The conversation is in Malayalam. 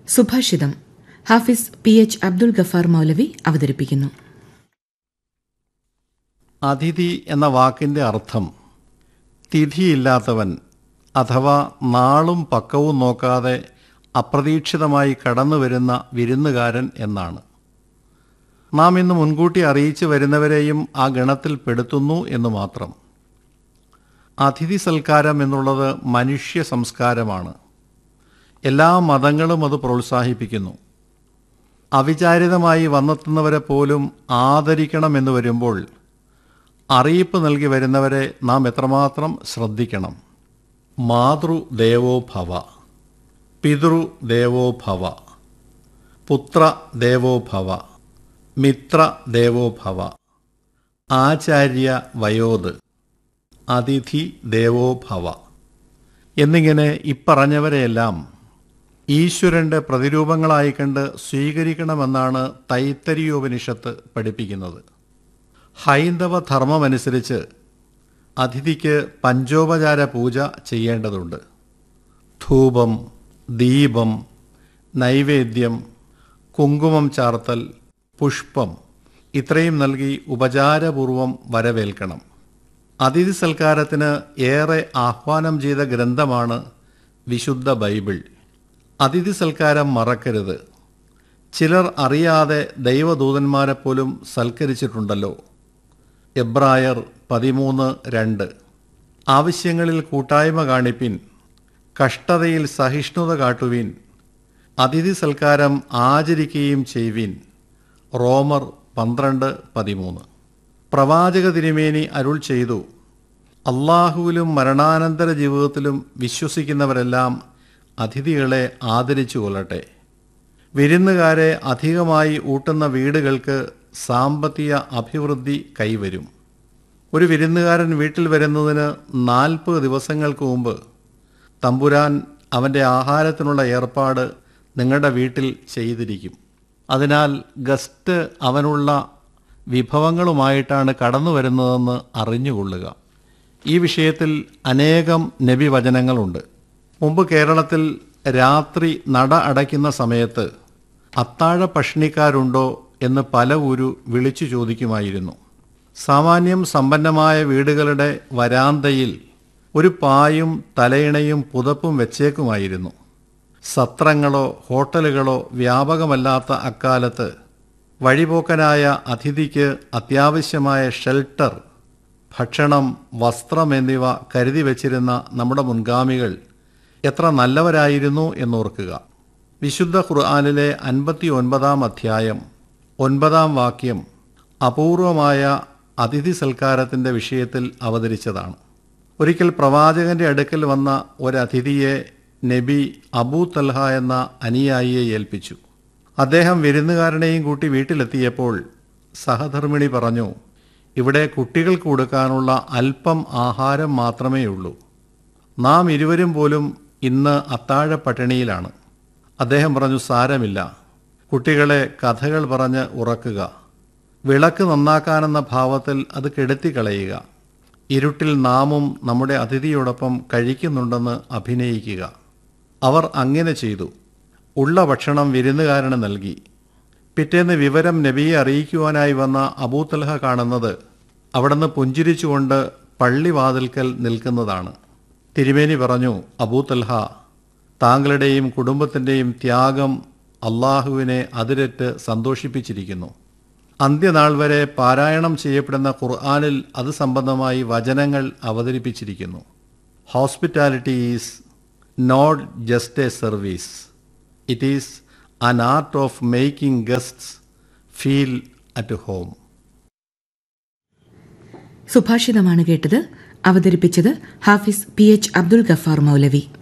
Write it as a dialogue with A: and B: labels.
A: സുഭാഷിതം ഹാഫിസ് പി എച്ച് അബ്ദുൽ ഗഫാർ മൗലവി അവതരിപ്പിക്കുന്നു
B: അതിഥി എന്ന വാക്കിൻ്റെ അർത്ഥം തിഥിയില്ലാത്തവൻ അഥവാ നാളും പക്കവും നോക്കാതെ അപ്രതീക്ഷിതമായി കടന്നു വരുന്ന വിരുന്നുകാരൻ എന്നാണ് നാം ഇന്ന് മുൻകൂട്ടി അറിയിച്ചു വരുന്നവരെയും ആ ഗണത്തിൽ പെടുത്തുന്നു എന്ന് മാത്രം അതിഥി സൽക്കാരം എന്നുള്ളത് മനുഷ്യ സംസ്കാരമാണ് എല്ലാ മതങ്ങളും അത് പ്രോത്സാഹിപ്പിക്കുന്നു അവിചാരിതമായി വന്നെത്തുന്നവരെ പോലും ആദരിക്കണമെന്ന് വരുമ്പോൾ അറിയിപ്പ് നൽകി വരുന്നവരെ നാം എത്രമാത്രം ശ്രദ്ധിക്കണം മാതൃദേവോ ഭവ പിതൃദേവോ ഭവ പുത്ര ദേവോ ഭവ മിത്ര ദേവോ ഭവ ആചാര്യ വയോത് അതിഥി ദേവോ ഭവ എന്നിങ്ങനെ ഇപ്പറഞ്ഞവരെയെല്ലാം ഈശ്വരന്റെ പ്രതിരൂപങ്ങളായി കണ്ട് സ്വീകരിക്കണമെന്നാണ് തൈത്തരിയോപനിഷത്ത് പഠിപ്പിക്കുന്നത് ഹൈന്ദവ ധർമ്മമനുസരിച്ച് അതിഥിക്ക് പഞ്ചോപചാര പൂജ ചെയ്യേണ്ടതുണ്ട് ധൂപം ദീപം നൈവേദ്യം കുങ്കുമം ചാർത്തൽ പുഷ്പം ഇത്രയും നൽകി ഉപചാരപൂർവം വരവേൽക്കണം അതിഥി സൽക്കാരത്തിന് ഏറെ ആഹ്വാനം ചെയ്ത ഗ്രന്ഥമാണ് വിശുദ്ധ ബൈബിൾ അതിഥി സൽക്കാരം മറക്കരുത് ചിലർ അറിയാതെ ദൈവദൂതന്മാരെപ്പോലും സൽക്കരിച്ചിട്ടുണ്ടല്ലോ എബ്രായർ പതിമൂന്ന് രണ്ട് ആവശ്യങ്ങളിൽ കൂട്ടായ്മ കാണിപ്പിൻ കഷ്ടതയിൽ സഹിഷ്ണുത കാട്ടുവിൻ അതിഥി സൽക്കാരം ആചരിക്കുകയും ചെയ്യുവിൻ റോമർ പന്ത്രണ്ട് പതിമൂന്ന് പ്രവാചക തിരുമേനി അരുൾ ചെയ്തു അള്ളാഹുവിലും മരണാനന്തര ജീവിതത്തിലും വിശ്വസിക്കുന്നവരെല്ലാം അതിഥികളെ ആദരിച്ചു കൊള്ളട്ടെ വിരുന്നുകാരെ അധികമായി ഊട്ടുന്ന വീടുകൾക്ക് സാമ്പത്തിക അഭിവൃദ്ധി കൈവരും ഒരു വിരുന്നുകാരൻ വീട്ടിൽ വരുന്നതിന് നാൽപ്പത് ദിവസങ്ങൾക്ക് മുമ്പ് തമ്പുരാൻ അവൻ്റെ ആഹാരത്തിനുള്ള ഏർപ്പാട് നിങ്ങളുടെ വീട്ടിൽ ചെയ്തിരിക്കും അതിനാൽ ഗസ്റ്റ് അവനുള്ള വിഭവങ്ങളുമായിട്ടാണ് കടന്നു വരുന്നതെന്ന് അറിഞ്ഞുകൊള്ളുക ഈ വിഷയത്തിൽ അനേകം നബിവചനങ്ങളുണ്ട് മുമ്പ് കേരളത്തിൽ രാത്രി നട അടയ്ക്കുന്ന സമയത്ത് അത്താഴ പഷ്ണിക്കാരുണ്ടോ എന്ന് പല ഊരു വിളിച്ചു ചോദിക്കുമായിരുന്നു സാമാന്യം സമ്പന്നമായ വീടുകളുടെ വരാന്തയിൽ ഒരു പായും തലയിണയും പുതപ്പും വെച്ചേക്കുമായിരുന്നു സത്രങ്ങളോ ഹോട്ടലുകളോ വ്യാപകമല്ലാത്ത അക്കാലത്ത് വഴിപോക്കനായ അതിഥിക്ക് അത്യാവശ്യമായ ഷെൽട്ടർ ഭക്ഷണം വസ്ത്രം എന്നിവ കരുതി വച്ചിരുന്ന നമ്മുടെ മുൻഗാമികൾ എത്ര നല്ലവരായിരുന്നു എന്നോർക്കുക വിശുദ്ധ ഖുർആാനിലെ അൻപത്തി ഒൻപതാം അധ്യായം ഒൻപതാം വാക്യം അപൂർവമായ അതിഥി സൽക്കാരത്തിൻ്റെ വിഷയത്തിൽ അവതരിച്ചതാണ് ഒരിക്കൽ പ്രവാചകന്റെ അടുക്കൽ വന്ന ഒരതിഥിയെ നബി അബൂ തൽഹ എന്ന അനുയായിയെ ഏൽപ്പിച്ചു അദ്ദേഹം വിരുന്നുകാരനെയും കൂട്ടി വീട്ടിലെത്തിയപ്പോൾ സഹധർമ്മിണി പറഞ്ഞു ഇവിടെ കുട്ടികൾക്ക് കൊടുക്കാനുള്ള അല്പം ആഹാരം മാത്രമേ ഉള്ളൂ നാം ഇരുവരും പോലും ഇന്ന് അത്താഴ പട്ടിണിയിലാണ് അദ്ദേഹം പറഞ്ഞു സാരമില്ല കുട്ടികളെ കഥകൾ പറഞ്ഞ് ഉറക്കുക വിളക്ക് നന്നാക്കാനെന്ന ഭാവത്തിൽ അത് കെടുത്തിക്കളയുക ഇരുട്ടിൽ നാമും നമ്മുടെ അതിഥിയോടൊപ്പം കഴിക്കുന്നുണ്ടെന്ന് അഭിനയിക്കുക അവർ അങ്ങനെ ചെയ്തു ഉള്ള ഭക്ഷണം വിരുന്നുകാരന് നൽകി പിറ്റേന്ന് വിവരം നബിയെ അറിയിക്കുവാനായി വന്ന അബൂത്തൽഹ കാണുന്നത് അവിടുന്ന് പുഞ്ചിരിച്ചുകൊണ്ട് പള്ളിവാതിൽക്കൽ നിൽക്കുന്നതാണ് തിരുമേനി പറഞ്ഞു അബൂത്തൽഹ താങ്കളുടെയും കുടുംബത്തിൻ്റെയും ത്യാഗം അള്ളാഹുവിനെ അതിരറ്റ് സന്തോഷിപ്പിച്ചിരിക്കുന്നു അന്ത്യനാൾ വരെ പാരായണം ചെയ്യപ്പെടുന്ന ഖുർആാനിൽ അത് സംബന്ധമായി വചനങ്ങൾ അവതരിപ്പിച്ചിരിക്കുന്നു hospitality is not just a service it is an art of making guests feel at home
A: സുഭാഷിതമാണ് കേട്ടത് അവതരിപ്പിച്ചത് ഹാഫിസ് പി എച്ച് അബ്ദുൽ ഗഫാർ മൗലവി